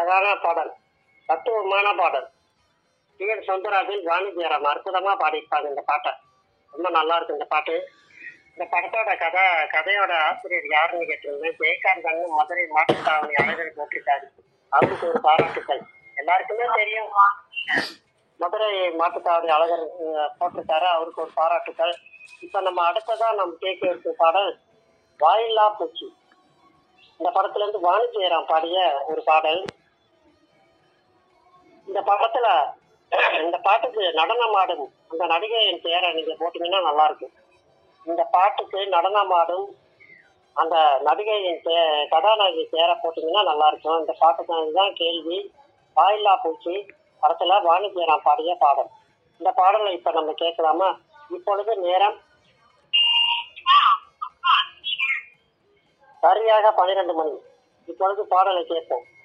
அழகான பாடல் தத்துவமான பாடல் டி என் சௌந்தரராஜன் வாணிஜியரம் அற்புதமா பாடியிருப்பாங்க இந்த பாட்டை ரொம்ப நல்லா இருக்கு இந்த பாட்டு இந்த படத்தோட கதை கதையோட ஆசிரியர் யாருன்னு கேட்டிருந்தேன் ஜெயகாந்தன் மதுரை மாட்டுத்தாவணி அழகர் போட்டிருக்காரு அவருக்கு ஒரு பாராட்டுக்கள் எல்லாருக்குமே தெரியும் மதுரை மாட்டுத்தாவணி அழகர் அஹ், போட்டிருக்காரு அவருக்கு ஒரு பாராட்டுக்கள் இப்ப நம்ம அடுத்ததா நம்ம கேட்க இருக்க பாடல் வாயில்லா பூச்சி இந்த படத்துல இருந்து வாணிஜெயராம் பாடிய ஒரு பாடல் இந்த படத்துல இந்த பாட்டுக்கு நடனமாடும் அந்த நடிகையின் பேரை நீங்க போட்டீங்கன்னா நல்லா இருக்கும் இந்த பாட்டுக்கு நடனமாடும் அந்த நடிகையின் பே- கதாநாயகி பேரை போட்டீங்கன்னா நல்லா இருக்கும் இந்த பாட்டுக்கு தான் கேள்வி வாயில்லா பூச்சி படத்துல வாணிஜெயராம் பாடிய பாடல் இந்த பாடலை இப்ப நம்ம கேட்கலாமா இப்பொழுது நேரம் சரியாக பன்னிரண்டு மணி இப்பொழுது பாடலை கேட்போம்